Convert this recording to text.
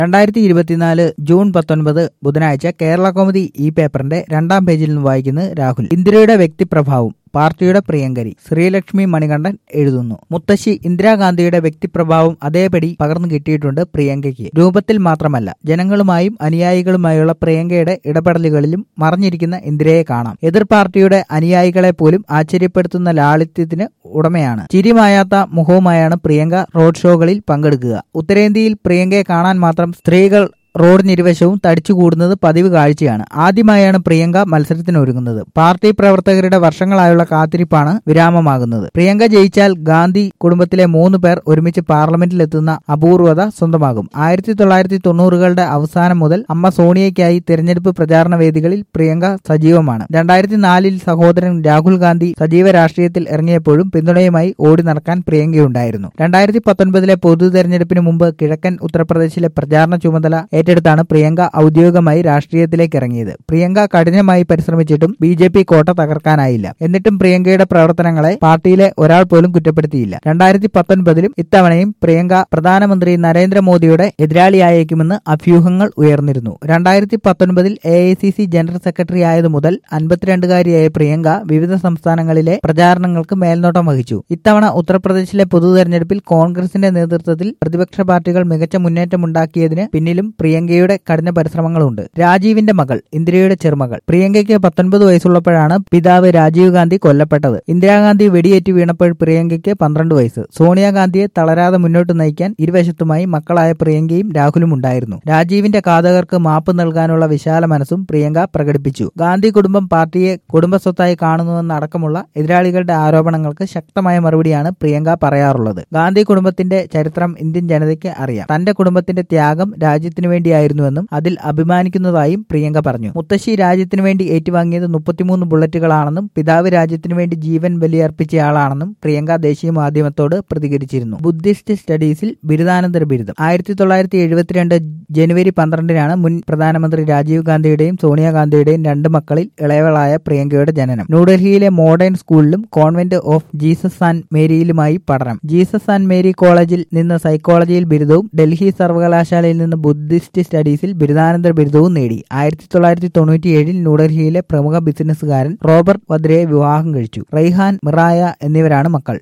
രണ്ടായിരത്തി ഇരുപത്തിനാല് ജൂൺ പത്തൊൻപത് ബുധനാഴ്ച കേരള കോമഡി ഈ പേപ്പറിന്റെ രണ്ടാം പേജിൽ നിന്ന് വായിക്കുന്നത് രാഹുൽ ഇന്ദിരയുടെ വ്യക്തിപ്രഭാവം പാർട്ടിയുടെ പ്രിയങ്കരി ശ്രീലക്ഷ്മി മണികണ്ഠൻ എഴുതുന്നു മുത്തശ്ശി ഇന്ദിരാഗാന്ധിയുടെ വ്യക്തിപ്രഭാവം അതേപടി പകർന്നു കിട്ടിയിട്ടുണ്ട് പ്രിയങ്കയ്ക്ക് രൂപത്തിൽ മാത്രമല്ല ജനങ്ങളുമായും അനുയായികളുമായുള്ള പ്രിയങ്കയുടെ ഇടപെടലുകളിലും മറഞ്ഞിരിക്കുന്ന ഇന്ദിരയെ കാണാം എതിർ പാർട്ടിയുടെ അനുയായികളെ പോലും ആശ്ചര്യപ്പെടുത്തുന്ന ലാളിത്യത്തിന് ഉടമയാണ് ചിരിമായാത്ത മുഖവുമായാണ് പ്രിയങ്ക റോഡ് ഷോകളിൽ പങ്കെടുക്കുക ഉത്തരേന്ത്യയിൽ പ്രിയങ്കയെ കാണാൻ മാത്രം സ്ത്രീകൾ റോഡിനിരുവശവും തടിച്ചുകൂടുന്നത് പതിവ് കാഴ്ചയാണ് ആദ്യമായാണ് പ്രിയങ്ക മത്സരത്തിനൊരുങ്ങുന്നത് പാർട്ടി പ്രവർത്തകരുടെ വർഷങ്ങളായുള്ള കാത്തിരിപ്പാണ് വിരാമമാകുന്നത് പ്രിയങ്ക ജയിച്ചാൽ ഗാന്ധി കുടുംബത്തിലെ മൂന്ന് പേർ ഒരുമിച്ച് പാർലമെന്റിലെത്തുന്ന അപൂർവത സ്വന്തമാകും ആയിരത്തി തൊള്ളായിരത്തി തൊണ്ണൂറുകളുടെ അവസാനം മുതൽ അമ്മ സോണിയയ്ക്കായി തെരഞ്ഞെടുപ്പ് പ്രചാരണ വേദികളിൽ പ്രിയങ്ക സജീവമാണ് രണ്ടായിരത്തി നാലിൽ സഹോദരൻ രാഹുൽ ഗാന്ധി സജീവ രാഷ്ട്രീയത്തിൽ ഇറങ്ങിയപ്പോഴും പിന്തുണയുമായി ഓടി നടക്കാൻ പ്രിയങ്കയുണ്ടായിരുന്നു രണ്ടായിരത്തി പത്തൊൻപതിലെ പൊതു തെരഞ്ഞെടുപ്പിന് മുമ്പ് കിഴക്കൻ ഉത്തർപ്രദേശിലെ പ്രചാരണ ചുമതല ഏറ്റെടുത്താണ് പ്രിയങ്ക ഔദ്യോഗികമായി രാഷ്ട്രീയത്തിലേക്ക് ഇറങ്ങിയത് പ്രിയങ്ക കഠിനമായി പരിശ്രമിച്ചിട്ടും ബി ജെ പി കോട്ട തകർക്കാനായില്ല എന്നിട്ടും പ്രിയങ്കയുടെ പ്രവർത്തനങ്ങളെ പാർട്ടിയിലെ ഒരാൾ പോലും കുറ്റപ്പെടുത്തിയില്ല രണ്ടായിരത്തി പത്തൊൻപതിലും ഇത്തവണയും പ്രിയങ്ക പ്രധാനമന്ത്രി നരേന്ദ്രമോദിയുടെ എതിരാളിയായേക്കുമെന്ന് അഭ്യൂഹങ്ങൾ ഉയർന്നിരുന്നു രണ്ടായിരത്തി പത്തൊൻപതിൽ A I C C general secretary ആയതു മുതൽ അൻപത്തിരണ്ടുകാരിയായ പ്രിയങ്ക വിവിധ സംസ്ഥാനങ്ങളിലെ പ്രചാരണങ്ങൾക്ക് മേൽനോട്ടം വഹിച്ചു ഇത്തവണ ഉത്തർപ്രദേശിലെ പൊതു തെരഞ്ഞെടുപ്പിൽ കോൺഗ്രസിന്റെ നേതൃത്വത്തിൽ പ്രതിപക്ഷ പാർട്ടികൾ മികച്ച മുന്നേറ്റമുണ്ടാക്കിയതിന് പിന്നിലും പ്രിയങ്കയുടെ കഠിന പരിശ്രമങ്ങളുണ്ട് രാജീവിന്റെ മകൾ ഇന്ദിരയുടെ ചെറുമകൾ പ്രിയങ്കയ്ക്ക് പത്തൊൻപത് വയസ്സുള്ളപ്പോഴാണ് പിതാവ് രാജീവ് ഗാന്ധി കൊല്ലപ്പെട്ടത് ഇന്ദിരാഗാന്ധി വെടിയേറ്റ് വീണപ്പോൾ പ്രിയങ്കയ്ക്ക് പന്ത്രണ്ട് വയസ്സ് സോണിയാഗാന്ധിയെ തളരാതെ മുന്നോട്ട് നയിക്കാൻ ഇരുവശത്തുമായി മക്കളായ പ്രിയങ്കയും രാഹുലും ഉണ്ടായിരുന്നു രാജീവിന്റെ കാതകർക്ക് മാപ്പ് നൽകാനുള്ള വിശാല മനസ്സും പ്രിയങ്ക പ്രകടിപ്പിച്ചു ഗാന്ധി കുടുംബം പാർട്ടിയെ കുടുംബസ്വത്തായി കാണുന്നുവെന്നടക്കമുള്ള എതിരാളികളുടെ ആരോപണങ്ങൾക്ക് ശക്തമായ മറുപടിയാണ് പ്രിയങ്ക പറയാറുള്ളത് ഗാന്ധി കുടുംബത്തിന്റെ ചരിത്രം ഇന്ത്യൻ ജനതയ്ക്ക് അറിയാം തന്റെ കുടുംബത്തിന്റെ ത്യാഗം രാജ്യത്തിനു വേണ്ടിയായിരുന്നുവെന്നും അതിൽ അഭിമാനിക്കുന്നതായും പ്രിയങ്ക പറഞ്ഞു മുത്തശ്ശി രാജ്യത്തിനു വേണ്ടി ഏറ്റുവാങ്ങിയത് മുപ്പത്തിമൂന്ന് ബുള്ളറ്റുകളാണെന്നും പിതാവ് രാജ്യത്തിനു വേണ്ടി ജീവൻ ബലിയർപ്പിച്ചയാളാണെന്നും പ്രിയങ്ക ദേശീയ മാധ്യമത്തോട് പ്രതികരിച്ചിരുന്നു ബുദ്ധിസ്റ്റ് സ്റ്റഡീസിൽ ബിരുദാനന്തര ബിരുദം ആയിരത്തി തൊള്ളായിരത്തി എഴുപത്തിരണ്ട് ജനുവരി പന്ത്രണ്ടിനാണ് മുൻ പ്രധാനമന്ത്രി രാജീവ് ഗാന്ധിയുടെയും സോണിയാഗാന്ധിയുടെയും രണ്ട് മക്കളിൽ ഇളയവളായ പ്രിയങ്കയുടെ ജനനം ന്യൂഡൽഹിയിലെ മോഡേൺ സ്കൂളിലും കോൺവെന്റ് ഓഫ് ജീസസ് ആൻഡ് മേരിയിലുമായി പഠനം ജീസസ് ആൻഡ് മേരി കോളേജിൽ നിന്ന് സൈക്കോളജിയിൽ ബിരുദവും ഡൽഹി സർവകലാശാലയിൽ നിന്ന് ബുദ്ധിസ്റ്റ് സ്റ്റഡീസിൽ ബിരുദാനന്തര ബിരുദവും നേടി ആയിരത്തി തൊള്ളായിരത്തി തൊണ്ണൂറ്റിയേഴിൽ ന്യൂഡൽഹിയിലെ പ്രമുഖ ബിസിനസ്സുകാരൻ റോബർട്ട് വദ്രയെ വിവാഹം കഴിച്ചു റൈഹാൻ മിറായ എന്നിവരാണ് മക്കൾ